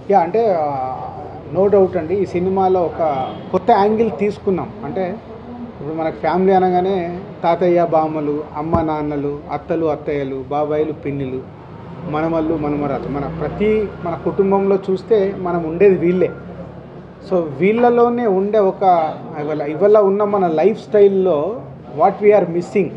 yeah అంటే no doubt అండి ఈ సినిమాలో ఒక కొత్త యాంగిల్ తీసుకున్నాం అంటే ఇప్పుడు మనకు ఫ్యామిలీ అనగానే తాతయ్య బామ్మలు అమ్మ నాన్నలు అత్తలు అత్తయ్యలు బాబాయిలు పిన్నిలు మనమళ్ళు మనమరాలు మన ప్రతి మన కుటుంబంలో చూస్తే మనం ఉండేది వీళ్ళే సో వీళ్ళలోనే ఉండే ఒక ఇవాళ ఇవాళ ఉన్న మన లైఫ్ స్టైల్లో వాట్ వీఆర్ మిస్సింగ్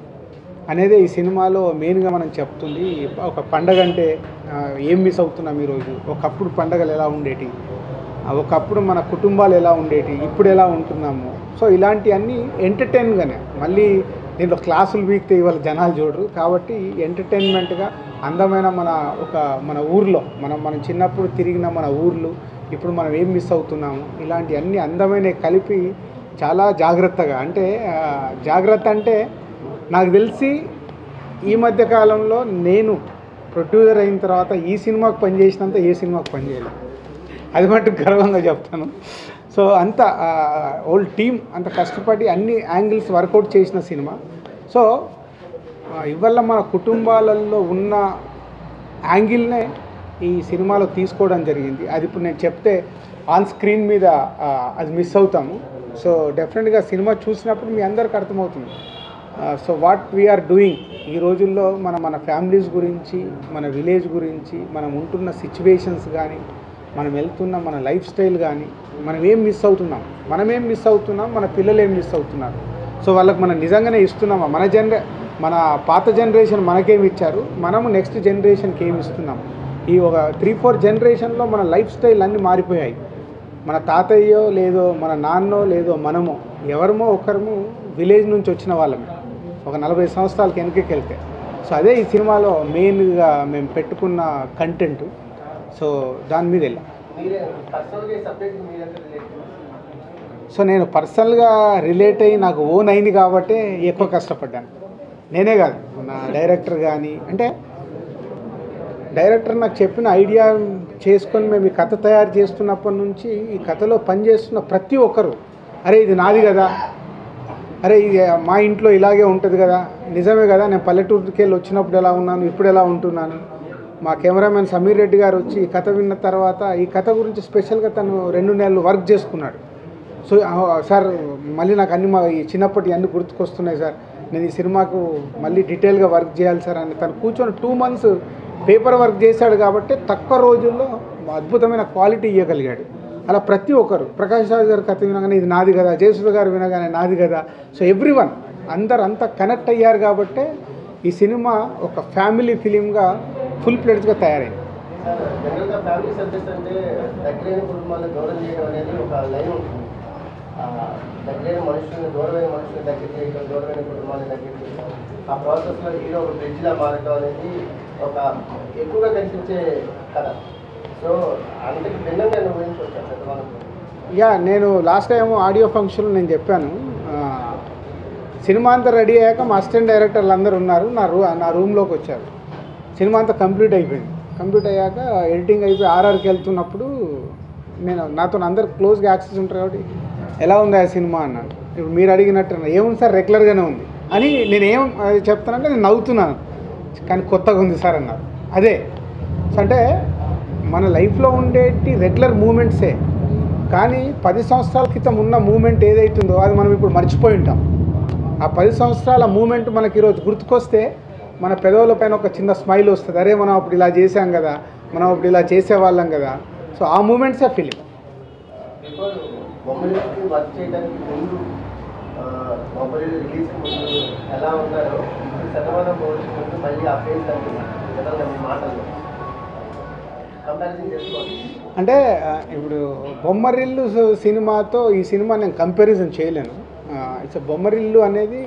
అనేది ఈ సినిమాలో మెయిన్గా మనం చెప్తుంది ఒక పండగ అంటే ఆ, ఏం మిస్ అవుతున్నాం ఈరోజు ఒకప్పుడు పండగలు ఎలా ఉండేటి ఆ, ఒకప్పుడు మన కుటుంబాలు ఎలా ఉండేటి ఇప్పుడు ఎలా ఉంటున్నాము సో ఇలాంటివన్నీ ఎంటర్టైన్గానే మళ్ళీ దీంట్లో క్లాసులు వీక్తే ఇవాళ జనాలు చూడరు కాబట్టి ఎంటర్టైన్మెంట్గా అందమైన మన ఒక మన ఊర్లో మనం మనం చిన్నప్పుడు తిరిగిన మన ఊర్లు ఇప్పుడు మనం ఏం మిస్ అవుతున్నాము ఇలాంటివన్నీ అందమైన కలిపి చాలా జాగ్రత్తగా అంటే ఆ, జాగ్రత్త అంటే నాకు తెలిసి ఈ మధ్య కాలంలో నేను ప్రొడ్యూసర్ అయిన తర్వాత ఈ సినిమాకు పనిచేసినంత ఏ సినిమాకు పనిచేయలేదు అది మటుకు గర్వంగా చెప్తాను సో అంత ఓల్డ్ టీమ్ అంత కష్టపడి అన్ని యాంగిల్స్ వర్కౌట్ చేసిన సినిమా సో ఆ, ఇవాళ మన కుటుంబాలలో ఉన్న యాంగిల్నే ఈ సినిమాలో తీసుకోవడం జరిగింది అది ఇప్పుడు నేను చెప్తే ఆన్ స్క్రీన్ మీద ఆ, అది మిస్ అవుతాము సో డెఫినెట్గా సినిమా చూసినప్పుడు మీ అందరికి అర్థమవుతుంది సో వాట్ వీఆర్ డూయింగ్ ఈ రోజుల్లో మన మన ఫ్యామిలీస్ గురించి మన విలేజ్ గురించి మనం ఉంటున్న సిచ్యువేషన్స్ కానీ మనం వెళ్తున్న మన లైఫ్ స్టైల్ కానీ మనం ఏం మిస్ అవుతున్నాం మనం ఏం మిస్ అవుతున్నాం మన పిల్లలు ఏం మిస్ అవుతున్నారు సో వాళ్ళకి మనం నిజంగానే ఇస్తున్నామా మన జనరే మన పాత జనరేషన్ మనకేమి ఇచ్చారు మనము నెక్స్ట్ జనరేషన్కి ఏమి ఇస్తున్నాం ఈ ఒక త్రీ ఫోర్ జనరేషన్లో మన లైఫ్ స్టైల్ అన్నీ మారిపోయాయి మన తాతయ్యో లేదో మన నాన్నో లేదో మనమో ఎవరమో ఒకరము విలేజ్ నుంచి వచ్చిన వాళ్ళమే ఒక నలభై సంవత్సరాలకి వెనకకి వెళ్తే సో అదే ఈ సినిమాలో మెయిన్గా మేము పెట్టుకున్న కంటెంట్ సో దాని మీద వెళ్ళాం మీరే పర్సనల్గా ఈ సబ్జెక్ట్ మీ దగ్గర రిలేట్ సో నేను పర్సనల్గా రిలేట్ అయ్యి నాకు ఓన్ అయింది కాబట్టి ఎక్కువ కష్టపడ్డాను నేనే కాదు నా డైరెక్టర్ కానీ అంటే డైరెక్టర్ నాకు చెప్పిన ఐడియా చేసుకొని మేము ఈ కథ తయారు చేస్తున్నప్పటి నుంచి ఈ కథలో పనిచేస్తున్న ప్రతి ఒక్కరు అరే ఇది నాది కదా అరే ఇది మా ఇంట్లో ఇలాగే ఉంటుంది కదా నిజమే కదా నేను పల్లెటూరుకి వెళ్ళి వచ్చినప్పుడు ఎలా ఉన్నాను ఇప్పుడు ఎలా ఉంటున్నాను మా కెమెరామెన్ సమీర్ రెడ్డి గారు వచ్చి ఈ కథ విన్న తర్వాత ఈ కథ గురించి స్పెషల్గా తను రెండు నెలలు వర్క్ చేసుకున్నాడు సో ఆ, సార్ మళ్ళీ నాకు అన్ని మా ఈ చిన్నప్పటి అన్ని గుర్తుకొస్తున్నాయి సార్ నేను ఈ సినిమాకు మళ్ళీ డీటెయిల్గా వర్క్ చేయాలి సార్ అని తను కూర్చొని టూ మంత్స్ పేపర్ వర్క్ చేశాడు కాబట్టి తక్కువ రోజుల్లో అద్భుతమైన క్వాలిటీ ఇవ్వగలిగాడు అలా ప్రతి ఒక్కరు ప్రకాష్ రాజ్ గారి కథ వినగానే ఇది నాది కదా జయసుధ గారు వినగానే నాది కదా సో ఎవ్రీ వన్ అందరు అంతా కనెక్ట్ అయ్యారు కాబట్టే ఈ సినిమా ఒక ఫ్యామిలీ ఫిలింగా ఫుల్ ప్లేట్స్గా తయారైంది సార్ జనరల్గా ఫ్యామిలీ సబ్జెక్ట్స్ అంటే దగ్గరైన కుటుంబాలను దూరం చేయడం అనేది ఒక లైన్ ఉంటుంది ఆ, దగ్గరైన మనుషులను దూరమైన మనుషులను దగ్గర చేయడం దూరమైన కుటుంబాలను దగ్గర చేయడం ఆ ప్రాసెస్లో హీరో ఒక బ్రిడ్జ్లా మారడం అనేది ఒక ఎక్కువగా కనిపించే కథ సో అంతకు భిన్నంగా నేను ఊహించవచ్చు పెద్దవాళ్ళకు యా నేను లాస్ట్ టైం ఆడియో ఫంక్షన్లో నేను చెప్పాను ఆ, సినిమా అంతా రెడీ అయ్యాక మా అసిస్టెంట్ డైరెక్టర్లు అందరూ ఉన్నారు నా రూ నా రూమ్లోకి వచ్చారు సినిమా అంతా కంప్లీట్ అయిపోయింది కంప్లీట్ అయ్యాక ఎడిటింగ్ అయిపోయి ఆర్ఆర్కి వెళ్తున్నప్పుడు నేను నాతో అందరు క్లోజ్గా యాక్సెస్ ఉంటారు కాబట్టి ఎలా ఉంది ఆ సినిమా అన్నాను ఇప్పుడు మీరు అడిగినట్టు అన్నా, ఏముంది సార్ రెగ్యులర్గానే ఉంది అని నేను ఏం అది చెప్తానంటే నేను నవ్వుతున్నాను కానీ కొత్తగా ఉంది సార్ అన్నారు అదే సో అంటే మన లైఫ్లో ఉండేటి రెగ్యులర్ మూమెంట్సే కానీ పది సంవత్సరాల క్రితం ఉన్న మూమెంట్ ఏదైతుందో అది మనం ఇప్పుడు మర్చిపోయి ఉంటాం ఆ పది సంవత్సరాల మూమెంట్ మనకి ఈరోజు గుర్తుకొస్తే మన పెదవుల పైన ఒక చిన్న స్మైల్ వస్తుంది అరే మనం అప్పుడు ఇలా చేసాం కదా మనం అప్పుడు ఇలా చేసేవాళ్ళం కదా సో ఆ మూమెంట్సే ఫిలిం బిఫోర్ బొమ్మలకి వర్క్ చేయడానికి ముందు ఆ, బొమ్మలు రిలీజ్ ముందు ఎలా ఉన్నారో ఇప్పుడు శతమానం పోల్చి ముందు మళ్ళీ ఆ ఫేస్ కనిపిస్తుంది విధంగా మీ మాటల్లో కంపారిజన్ చేసుకోవాలి అంటే ఆ, ఇప్పుడు బొమ్మరిల్లు సి- సినిమాతో ఈ సినిమా నేను కంపారిజన్ చేయలేను ఇట్స్ బొమ్మరిల్లు అనేది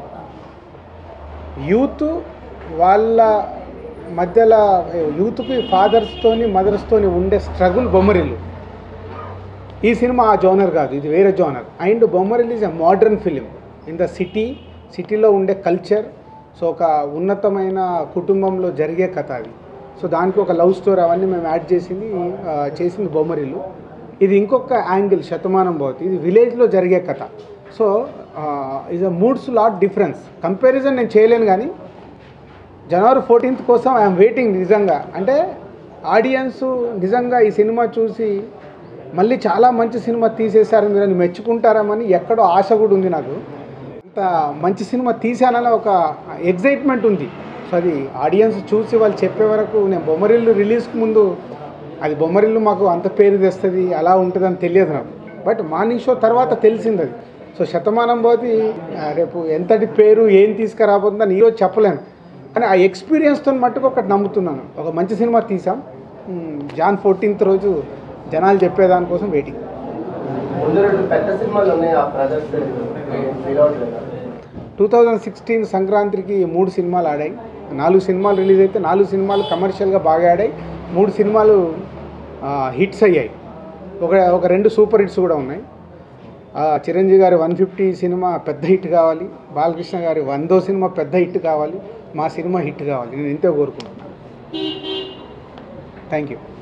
యూత్ వాళ్ళ మధ్యలో యూత్కి ఫాదర్స్తోని మదర్స్తోని ఉండే స్ట్రగుల్ బొమ్మరిల్లు ఈ సినిమా ఆ జోనర్ కాదు ఇది వేరే genre and Bommarillu is a modern film in the city సిటీలో ఉండే కల్చర్ సో ఒక ఉన్నతమైన కుటుంబంలో జరిగే కథ అది సో దానికి ఒక లవ్ స్టోరీ అవన్నీ మేము యాడ్ చేసింది ఆ, చేసింది బొమ్మరిల్లు ఇది ఇంకొక యాంగిల్ శతమానం భవతి ఇది విలేజ్లో జరిగే కథ so is a moods lot difference comparison నేను చేయలేను కానీ జనవరి ఫోర్టీన్త్ కోసం ఐఎమ్ వెయిటింగ్ నిజంగా అంటే ఆడియన్స్ నిజంగా ఈ సినిమా చూసి మళ్ళీ చాలా మంచి సినిమా తీసేశారు మీరు మెచ్చుకుంటారామని ఎక్కడో ఆశ కూడా ఉంది నాకు అంత మంచి సినిమా తీశానని ఒక ఎగ్జైట్మెంట్ ఉంది సో అది ఆడియన్స్ చూసి వాళ్ళు చెప్పే వరకు నేను బొమ్మరిల్లు రిలీజ్కి ముందు అది బొమ్మరిల్లు మాకు అంత పేరు తెస్తుంది అలా ఉంటుందని తెలియదు నాకు బట్ మార్నింగ్ షో తర్వాత తెలిసింది అది సో శతమానం పోతి ఆ, రేపు ఎంతటి పేరు ఏం తీసుకురాబోతుందని ఈరోజు చెప్పలేను కానీ ఆ ఎక్స్పీరియన్స్తో మట్టుకు ఒకటి నమ్ముతున్నాను ఒక మంచి సినిమా తీసాం మ్, జాన్ ఫోర్టీన్త్ రోజు జనాలు చెప్పేదానికోసం వెయిటింగ్ ముందు రెండు పెద్ద సినిమాలు ఉన్నాయి ఆ బ్రదర్స్ ఫీల్ అవట్లేదు టూ థౌజండ్ సిక్స్టీన్ సంక్రాంతికి మూడు సినిమాలు ఆడాయి నాలుగు సినిమాలు రిలీజ్ అయితే నాలుగు సినిమాలు కమర్షియల్గా బాగా ఆడాయి మూడు సినిమాలు హిట్స్ అయ్యాయి ఒక ఒక రెండు సూపర్ హిట్స్ కూడా ఉన్నాయి ఆ, చిరంజీవి గారి వన్ ఫిఫ్టీ సినిమా పెద్ద హిట్ కావాలి బాలకృష్ణ గారి వందో సినిమా పెద్ద హిట్ కావాలి మా సినిమా హిట్ కావాలి నేను ఇంతే కోరుకుంటున్నాను థ్యాంక్ యూ